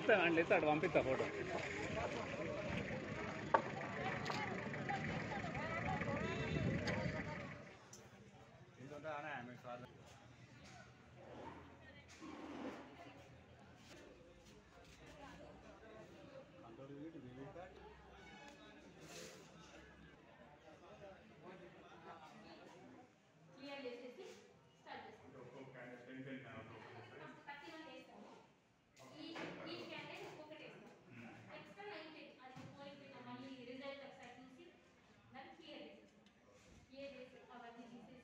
ఇస్తా అండి ఇస్తాడు పంపిస్తా ఫోటో క్లియర్ చేసేసి స్టార్ట్ చేస్తాం థర్టీ వన్ వేస్తాము ఈ ఈ క్యాండిడేట్ ఒక్కొక్కటి వేస్తాం ఎక్స్ట్రా నైన్టీన్ అది పోయిపోయిన మళ్ళీ రిజల్ట్ ఒకసారి చూసి దాన్ని క్లియర్ చేసేస్తాం క్లియర్ చేసి అవన్నీ తీసేసి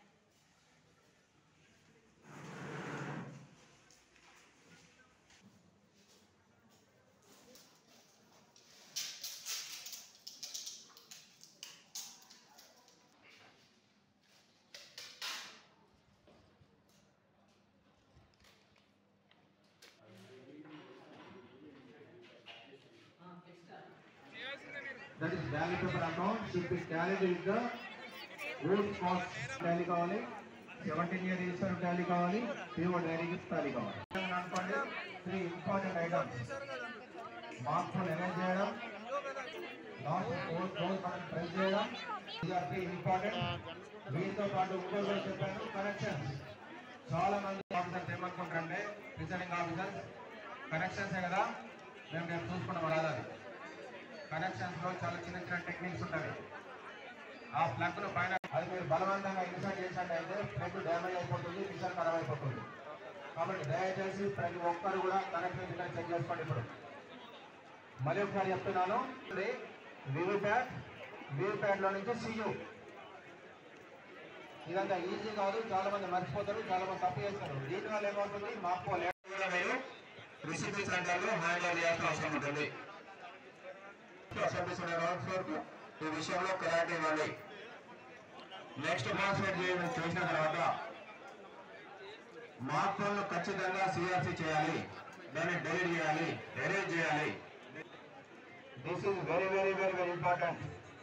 that is value paper account should be tallied with the root cost tally కావాలి సెవెంటీన్ ఇయర్ రిజిస్టర్ టాలీ కావాలి పిఓ డైరీ టాలీ కావాలి అనుకోండి three important items marks arrange చేయడం లాస్ట్ ఫోర్ ఫోర్ మనం ప్రెస్ చేయడం ఆర్ త్రీ ఇంపార్టెంట్ వీటితో పాటు ఇంకో కూడా చెప్పాను కనెక్షన్స్ చాలా మంది ఆఫీసర్స్ ఏమనుకుంటారంటే రిటర్నింగ్ ఆఫీసర్స్ కనెక్షన్సే కదా మేము రేపు చూసుకుంటాం రాదా కనెక్షన్స్ లో చాలా చిన్న చిన్న టెక్నిక్స్ ఉంటాయి ఆ ప్లగ్ ను పైన అది మీరు బలవంతంగా ఇన్సర్ట్ చేసినట్టయితే ప్లగ్ డ్యామేజ్ అయిపోతుంది మిషన్ ఖరాబ్ అయిపోతుంది కాబట్టి దయచేసి ప్రతి ఒక్కరు కూడా కనెక్షన్ చెక్ చేసుకోండి ఇప్పుడు మళ్ళీ ఒకసారి చెప్తున్నాను వివిప్యాట్ వివిప్యాట్ లో నుంచి సియు ఇదంతా ఈజీ కాదు చాలా మంది మర్చిపోతారు చాలా మంది తప్పు చేస్తారు దీని వల్ల ఏమవుతుంది మాకు మీరు రిసిప్ట్ సెంటర్లో హ్యాండ్ చేయాల్సిన అవసరం ఉంటుంది అసెంబ్లీస్ ఉండే రౌండ్స్ వరకు ఈ విషయంలో క్లారిటీ ఇవ్వాలి నెక్స్ట్ పాస్వర్డ్ చేయడం చేసిన తర్వాత మార్క్ ఫోన్లు ఖచ్చితంగా సిఆర్సి చేయాలి దాన్ని డెలీట్ చేయాలి ఎరేజ్ చేయాలి this is very very very very important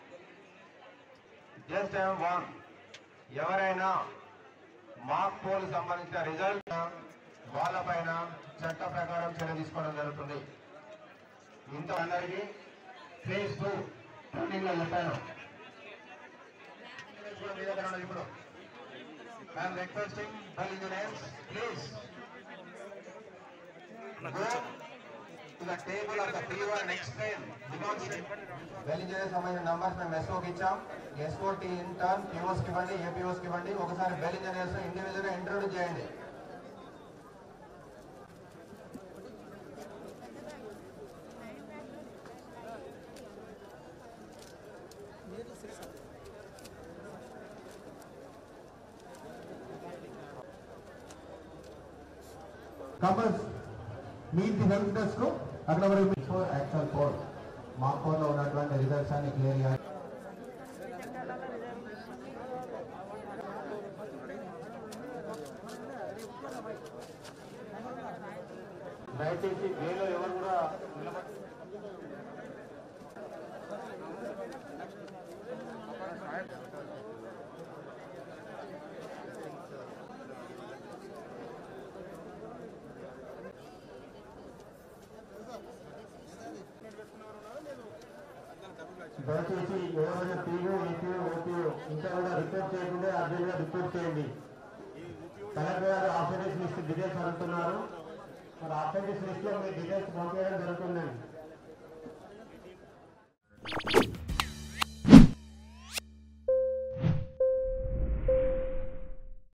just I'm one ఎవరైనా మార్క్ పోల్ సంబంధించిన రిజల్ట్ వాళ్ళపైన చట్ట ప్రకారం చర్య తీసుకోవడం జరుగుతుంది ఇంత అందరికీ ఫేజ్ టూ ట్రైనింగ్ లో చెప్పాను మీ దగ్గర ఉన్నది ఇప్పుడు I'm requesting well engineers please go to the table of the P1 and explain demonstrate. Well engineer సంబంధించిన నంబర్స్ మేము ఎస్ఓకి ఇచ్చాం ఎస్ఓటి ఇంటర్న్ పిఓస్కి ఇవ్వండి ఏపీఓస్కి ఇవ్వండి ఒకసారి బెల్ ఇంజనీర్స్ ఇండివిజువల్గా ఇంట్రొడ్యూస్ చేయండి కమల్స్ మీది హెల్ప్ డెస్క్ అక్కడ వరకు ఫోర్ యాక్చువల్ కోడ్ మా కోడ్లో ఉన్నటువంటి రిజల్ట్స్ అన్ని క్లియర్గా దయచేసి వేలో ఎవరు కూడా నిలబడి దయచేసి ఎవరైనా పీఓ ఈపీఓ ఓపీఓ ఇంకా కూడా రిపోర్ట్ చేయకుండా అర్జెంట్గా రిపోర్ట్ చేయండి కలెక్టర్ గారు ఆఫీస్ లిస్ట్ డీటెయిల్స్ అడుగుతున్నారు మరి ఆఫీస్ లిస్ట్ లో మీ డీటెయిల్స్ పంపించడం జరుగుతుందండి